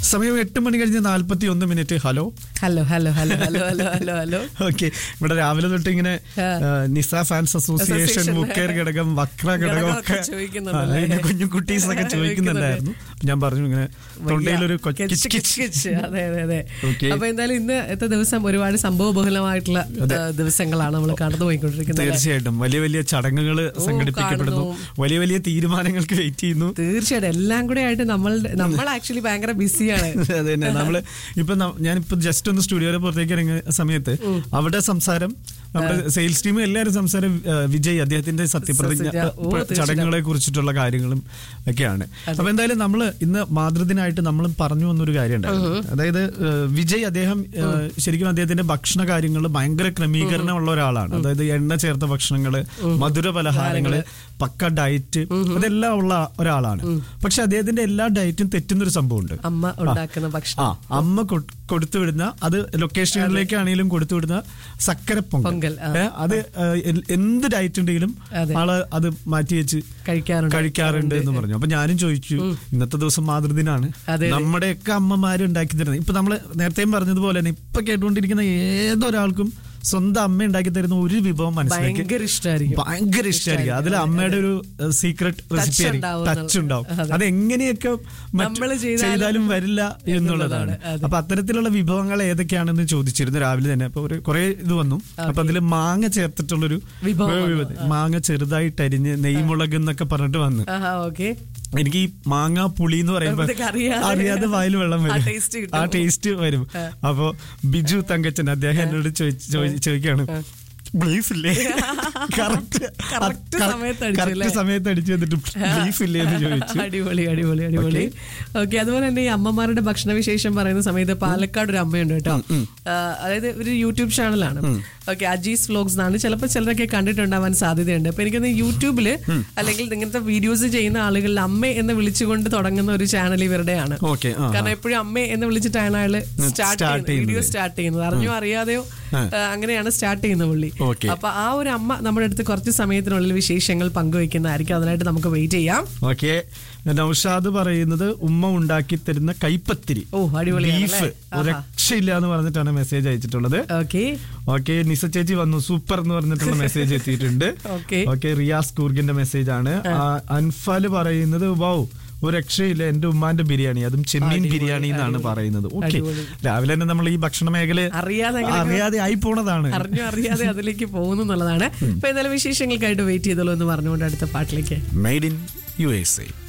സമയം എട്ട് മണി കഴിഞ്ഞ് നാല്പത്തി ഒന്ന് minute hello hello hello hello hello hello hello hello okay ഇവിടെ രാവിലെ തൊട്ട് ഇങ്ങനെ ആ. ആ, നിസ ഫാൻസ് അസോസിയേഷൻ അസോസിയേഷൻ. മുക്കേർ ഘടകം വക്ര ഘടകം ഘടകമൊക്കെ ഒക്കെ ചോദിക്കുന്നുണ്ടല്ലേ? ആ, ഇങ്ങനെ കുഞ്ഞു കുട്ടീസ് ഒക്കെ ചോദിക്കുന്നുണ്ടായിരുന്നു ഞാൻ പറഞ്ഞു ഇങ്ങനെ തൊണ്ടയിലൊരു കൊ- കിച്ച് കിച്ച് കിച്ച് കിച്ച്. കിച്ച്. അതെ അതെ അതെ Okay. അപ്പൊ എന്തായാലും ഇന്നത്തെ ദിവസം ഒരുപാട് സംഭവ ബഹുലമായിട്ടുള്ള ആ, ദിവസങ്ങളാണ് നമ്മൾ കടന്നു പോയിക്കൊണ്ടിരിക്കുന്നത് അല്ലേ? തീർച്ചയായിട്ടും വലിയ വലിയ ചടങ്ങുകൾ സംഘടിപ്പിക്കപ്പെടുന്നു കാണുന്നു. വലിയ വലിയ തീരുമാനങ്ങൾക്ക് വെയിറ്റ് ചെയ്യുന്നു തീർച്ചയായിട്ടും എല്ലാം കൂടെ ആയിട്ട് നമ്മൾ നമ്മൾ ആക്ച്വലി ഭയങ്കര ബിസിയാണ് അതെ തന്നെ നമ്മള് ഇപ്പൊ ന- ഞാനിപ്പോ ജസ്റ്റ് ഒന്ന് സ്റ്റുഡിയോയുടെ പുറത്തേക്ക് ഇറങ്ങിയ സമയത്ത് അവിടെ സംസാരം നമ്മുടെ സെയിൽസ് ടീം എല്ലാവരും സംസാരം ആ, വിജയ് അദ്ദേഹത്തിന്റെ സത്യപ്രതിജ്ഞ സത്യ- ഓ, പ്ര- തീർച്ചയായിട്ടും. ചടങ്ങുകളെ കുറിച്ചിട്ടുള്ള കാര്യങ്ങളും ഒക്കെയാണ് അപ്പൊ എന്തായാലും നമ്മൾ ഇന്ന് മാതൃദിനായിട്ട് നമ്മൾ പറഞ്ഞു വന്നൊരു കാര്യം ഉണ്ടായിരുന്നു അതായത് ആ, വിജയ് അദ്ദേഹം ആ, ശരിക്കും അദ്ദേഹത്തിന്റെ ഭക്ഷണ കാര്യങ്ങൾ ഭയങ്കര ക്രമീകരണമുള്ള ഒരാളാണ് അതായത് എണ്ണ ചേർത്ത ഭക്ഷണങ്ങള് മധുര പലഹാരങ്ങള് പക്ക ഡയറ്റ് അതെല്ലാം ഉള്ള ഒരാളാണ് പക്ഷെ അദ്ദേഹത്തിന്റെ എല്ലാ ഡയറ്റും തെറ്റുന്ന ഒരു സംഭവമുണ്ട് അമ്മ ഉണ്ടാക്കുന്ന ഭക്ഷണം ആ അമ്മ കൊ- കൊടുത്തുവിടുന്ന അത് ലൊക്കേഷനുകളിലേക്കാണെങ്കിലും കൊടുത്തുവിടുന്ന സക്കര പൊങ്കൽ പൊങ്കൽ, ആ. ഏ, അത് ആ, എൽ- എന്ത് ഡയറ്റ് ഉണ്ടെങ്കിലും അതെ. ആള് അത് മാറ്റി വെച്ച് കഴിക്കാറുണ്ട് കഴിക്കാറുണ്ട് എന്ന് പറഞ്ഞു അപ്പൊ ഞാനും ചോദിച്ചു ഇന്നത്തെ ദിവസം മാതൃദിനാണ് അതെ. നമ്മുടെയൊക്കെ അമ്മമാര് ഉണ്ടാക്കി തരുന്നത് ഇപ്പൊ നമ്മള് നേരത്തെയും പറഞ്ഞതുപോലെ തന്നെ ഇപ്പൊ കേട്ടുകൊണ്ടിരിക്കുന്ന ഏതൊരാൾക്കും സ്വന്തം അമ്മ ഉണ്ടാക്കി തരുന്ന ഒരു വിഭവം മനസ്സിലാക്കി ഭയങ്കര ഇഷ്ടമായിരിക്കും ഭയങ്കര ഇഷ്ടമായിരിക്കും അതിൽ അമ്മയുടെ ഒരു സീക്രട്ട് റെസിപ്പി ആയിരിക്കും ഉണ്ടാവും ടച്ച് ഉണ്ടാവും അതെ. അത് എങ്ങനെയൊക്കെ മറ്റ് നമ്മള് ചെയ്താലും ചെയ്താലും വരില്ല എന്നുള്ളതാണ് എന്നുള്ളതാണ്. അതെ. അപ്പൊ അത്തരത്തിലുള്ള വിഭവങ്ങൾ ഏതൊക്കെയാണെന്ന് ചോദിച്ചിരുന്നു രാവിലെ തന്നെ അപ്പൊ ഒരു കുറെ ഇത് വന്നു അപ്പൊ അതിൽ മാങ്ങ ചേർത്തിട്ടുള്ളൊരു വിഭവം വന്നു. വിഭവം. മാങ്ങ ചെറുതായിട്ട് അരിഞ്ഞ് നെയ്മുളക് എന്നൊക്കെ പറഞ്ഞിട്ട് വന്നു ആഹാ ഓക്കെ എനിക്ക് ഈ മാങ്ങ പുളി എന്ന് പറയുമ്പോ ഇതൊക്കെ അറിയാതെ- അറിയാതെ വായിൽ വെള്ളം ആ വരും taste കിട്ടും. ആ ടേസ്റ്റ് വരും അപ്പൊ ബിജു തങ്കച്ചൻ അദ്ദേഹം എന്നോട് ചോദിച്ച് ചോദി- ചോദിക്കാണ് ബീഫ് ഇല്ലേ കറക്റ്റ് Correct സമയത്ത് അടിച്ചു കറക്റ്റ് അല്ലേ? സമയത്ത് അടിച്ചു വന്നിട്ട് ബീഫ് ഇല്ലേ എന്ന് ചോദിച്ചു അടിപൊളി അടിപൊളി അടിപൊളി ഓക്കെ അതുപോലെ തന്നെ ഈ അമ്മമാരുടെ ഭക്ഷണ വിശേഷം പറയുന്ന സമയത്ത് പാലക്കാട് ഒരു അമ്മയുണ്ട് കേട്ടോ ആ, അതായത് ഒരു യൂട്യൂബ് ചാനലാണ് ഓക്കെ അജീസ് വ്ലോഗ്സ് എന്നാണ് ചിലപ്പോൾ ചിലരൊക്കെ കണ്ടിട്ടുണ്ടാവാൻ സാധ്യതയുണ്ട് അപ്പൊ എനിക്കൊന്ന് യൂട്യൂബില് അല്ലെങ്കിൽ ഇങ്ങനത്തെ വീഡിയോസ് ചെയ്യുന്ന ആളുകളിൽ അമ്മ എന്ന് വിളിച്ചുകൊണ്ട് തുടങ്ങുന്ന ഒരു ചാനൽ ഇവരുടെയാണ് ഓക്കെ ആ കാരണം എപ്പോഴും അമ്മ എന്ന് വിളിച്ചിട്ടാണ് അയാള് സ്റ്റാർട്ട് start ചെയ്യുന്നത് വീഡിയോ ചെയ്യുന്നത്. സ്റ്റാർട്ട് ചെയ്യുന്നത് അറിഞ്ഞോ അറിയാതെയോ ആ, അങ്ങനെയാണ് സ്റ്റാർട്ട് ചെയ്യുന്നത് പുള്ളി Okay. അപ്പൊ ആ ഒരു അമ്മ നമ്മുടെ അടുത്ത് കുറച്ച് സമയത്തിനുള്ളിൽ വിശേഷങ്ങൾ പങ്കുവെക്കുന്നതായിരിക്കും അതിനായിട്ട് നമുക്ക് വെയിറ്റ് ചെയ്യാം ഓക്കെ നൌഷാദ് പറയുന്നത് ഉമ്മ ഉണ്ടാക്കി തരുന്ന കൈപ്പത്തിരി ഓ അടിപൊളിയാണ് ബീഫ് അല്ലേ? ഒരു രക്ഷയില്ല എന്ന് പറഞ്ഞിട്ടാണ് മെസ്സേജ് അയച്ചിട്ടുള്ളത് ഓക്കെ ഓക്കെ നിസ ചേച്ചി വന്നു സൂപ്പർ എന്ന് പറഞ്ഞിട്ടുള്ള മെസ്സേജ് എത്തിയിട്ടുണ്ട് Okay. ഓക്കെ റിയാസ് കൂർഗിന്റെ മെസ്സേജ് ആണ് ആ, അൻഫാല് പറയുന്നത് വൗ ഒരു രക്ഷയില്ല എന്റെ ഉമ്മാന്റെ ബിരിയാണി അതും ചെമ്മീൻ അടിപൊളി, ബിരിയാണി എന്നാണ് പറയുന്നത് ഓക്കെ അടിപൊളി. രാവിലെ തന്നെ നമ്മൾ ഈ ഭക്ഷണ മേഖല അറിയാതെ അങ്ങനെ അറിയാതെ ആയി പോണതാണ് അറിഞ്ഞോ അറിയാതെ അതിലേക്ക് പോകുന്നു എന്നുള്ളതാണ് അപ്പൊ എന്തായാലും വിശേഷങ്ങൾക്കായിട്ട് വെയിറ്റ് ചെയ്തോളൂ എന്ന് പറഞ്ഞുകൊണ്ട് അടുത്ത പാട്ടിലേക്ക് made in U S A